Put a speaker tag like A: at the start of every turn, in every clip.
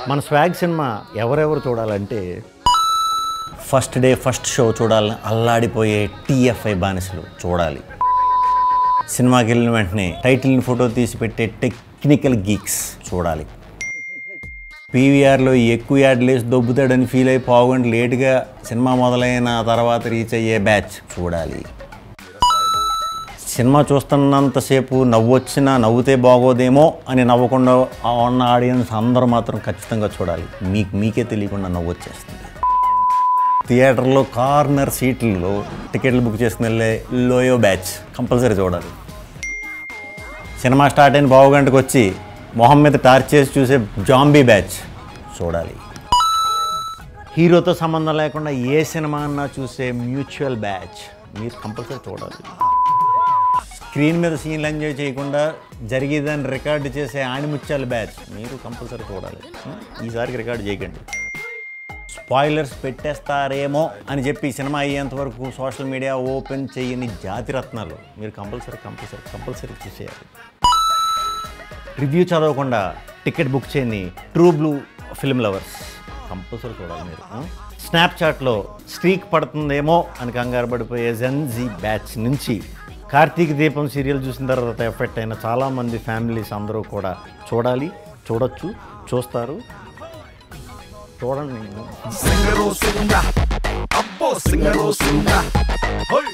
A: మన swag cinema ఎవరెవరు చూడాలంటే
B: ఫస్ట్ డే ఫస్ట్ షో చూడాలని అల్లాడిపోయే టీఎఫ్ఐ బానిసలు చూడాలి సినిమాకి వెళ్ళిన వెంటనే టైటిల్ని ఫోటో తీసి పెట్టే టెక్నికల్ గీక్స్ చూడాలి పీవీఆర్లో ఎక్కువ యాడ్లు వేసి దొబ్బుతాడని ఫీల్ అయి పావుగంట లేటుగా సినిమా మొదలైన తర్వాత రీచ్ అయ్యే బ్యాచ్ చూడాలి సినిమా చూస్తున్నంతసేపు నవ్వొచ్చినా నవ్వుతే బాగోదేమో అని నవ్వకుండా ఆ ఉన్న ఆడియన్స్ అందరూ మాత్రం ఖచ్చితంగా చూడాలి మీకు మీకే తెలియకుండా నవ్వొచ్చేస్తుంది థియేటర్లో కార్నర్ సీట్లలో టికెట్లు బుక్ చేసుకుని వెళ్ళే లోయో బ్యాచ్ కంపల్సరీ చూడాలి సినిమా స్టార్ట్ అయిన పావు గంటకు వచ్చి మొహం మీద టార్చ్ చేసి చూసే జాంబీ బ్యాచ్ చూడాలి
A: హీరోతో సంబంధం లేకుండా ఏ సినిమా అన్నా చూసే మ్యూచువల్ బ్యాచ్ మీరు కంపల్సరీ చూడాలి
B: స్క్రీన్ మీద సీన్లు ఎంజాయ్ చేయకుండా జరిగేదాన్ని రికార్డు చేసే ఆణిముత్యాల బ్యాచ్ మీరు కంపల్సరీ చూడాలి ఈసారికి రికార్డు చేయకండి స్పాయిలర్స్ పెట్టేస్తారేమో అని చెప్పి సినిమా అయ్యేంత వరకు సోషల్ మీడియా ఓపెన్ చేయని జాతి రత్నాలు మీరు కంపల్సరీ కంపల్సరీ కంపల్సరీ చూసేయాలి
A: రివ్యూ చదవకుండా టికెట్ బుక్ చేయని true blue film lovers compulsory చూడాలి మీరు స్నాప్చాట్లో స్ట్రీక్ పడుతుందేమో అని కంగారు పడిపోయే జెన్జీ బ్యాచ్ నుంచి కార్తీక దీపం సీరియల్ చూసిన తర్వాత ఎఫెక్ట్ అయిన చాలామంది ఫ్యామిలీస్ అందరూ కూడా చూడాలి చూడొచ్చు చూస్తారు చూడండి
C: సింగరో సింగ అబ్బో సింగరో సింగ హోయ్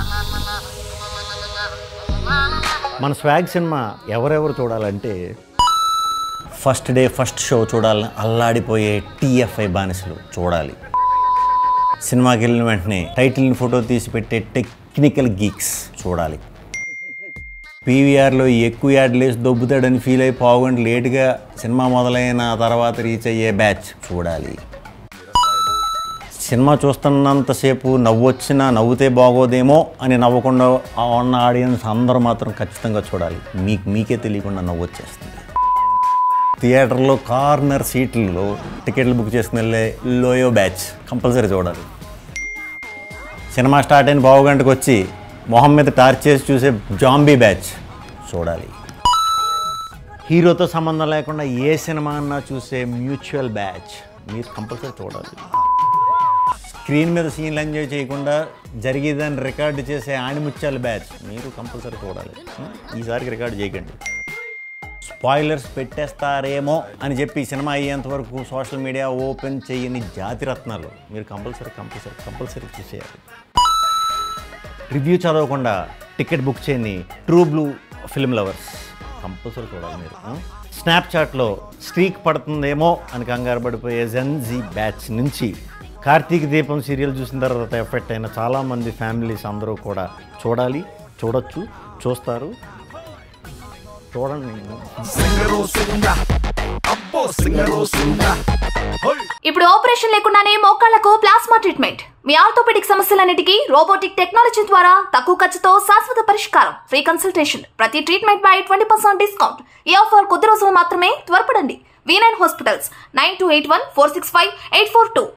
A: మన స్వాగ్ సినిమా ఎవరెవరు చూడాలంటే
B: ఫస్ట్ డే ఫస్ట్ షో చూడాలని అల్లాడిపోయే టీఎఫ్ఐ బానిసలు చూడాలి సినిమాకి వెళ్ళిన వెంటనే టైటిల్ని ఫోటో తీసి పెట్టే టెక్నికల్ గీక్స్ చూడాలి పీవీఆర్లో ఎక్కువ యాడ్లు వేసి దొబ్బుతాడని ఫీల్ అయి పావుగంట లేటుగా సినిమా మొదలైన తర్వాత రీచ్ అయ్యే బ్యాచ్ చూడాలి సినిమా చూస్తున్నంతసేపు నవ్వొచ్చినా నవ్వుతే బాగోదేమో అని నవ్వకుండా ఆ ఉన్న ఆడియన్స్ అందరూ మాత్రం ఖచ్చితంగా చూడాలి మీకు మీకే తెలియకుండా నవ్వొచ్చేస్తుంది థియేటర్లో కార్నర్ సీట్లలో టికెట్లు బుక్ చేసుకుని వెళ్ళే లోయో బ్యాచ్ కంపల్సరీ చూడాలి సినిమా స్టార్ట్ అయిన పావు గంటకు వచ్చి మొహం మీద టార్చ్ చేసి చూసే జాంబీ బ్యాచ్ చూడాలి
A: హీరోతో సంబంధం లేకుండా ఏ సినిమా అన్నా చూసే మ్యూచువల్ బ్యాచ్ మీరు కంపల్సరీ చూడాలి
B: స్క్రీన్ మీద సీన్లు ఎంజాయ్ చేయకుండా జరిగేదాన్ని రికార్డు చేసే ఆణిముత్యాల బ్యాచ్ మీరు కంపల్సరీ చూడాలి ఈసారికి రికార్డు చేయకండి స్పాయిలర్స్ పెట్టేస్తారేమో అని చెప్పి సినిమా అయ్యేంత వరకు సోషల్ మీడియా ఓపెన్ చేయని జాతి రత్నాలు మీరు కంపల్సరీ కంపల్సరీ కంపల్సరీ చూసేయాలి
A: రివ్యూ చదవకుండా టికెట్ బుక్ చేయని true blue film lovers compulsory చూడాలి మీరు స్నాప్చాట్లో స్ట్రీక్ పడుతుందేమో అని కంగారు పడిపోయే జెన్జీ బ్యాచ్ నుంచి కార్తీక దీపం సీరియల్ చూసిన తర్వాత ఎఫెక్ట్ అయిన చాలామంది ఫ్యామిలీస్ అందరూ కూడా చూడాలి చూడొచ్చు చూస్తారు చూడండి
C: సింగరో సింగ అబ్బో సింగరో సింగ హోయ్
D: ఇప్పుడు ఆపరేషన్ లేకుండానే మోకాళ్లకు ప్లాస్మా ట్రీట్మెంట్ మీ ఆర్థోపెడిక్ సమస్యలన్నిటికీ రోబోటిక్ టెక్నాలజీ ద్వారా తక్కువ ఖర్చుతో శాశ్వత పరిష్కారం ఫ్రీ కన్సల్టేషన్ ప్రతి ట్రీట్మెంట్ పై ట్వంటీ పర్సెంట్ డిస్కౌంట్ ఈ ఆఫర్ కొద్ది రోజులు మాత్రమే త్వరపడండి V nine hospitals nine two eight one four six five eight four two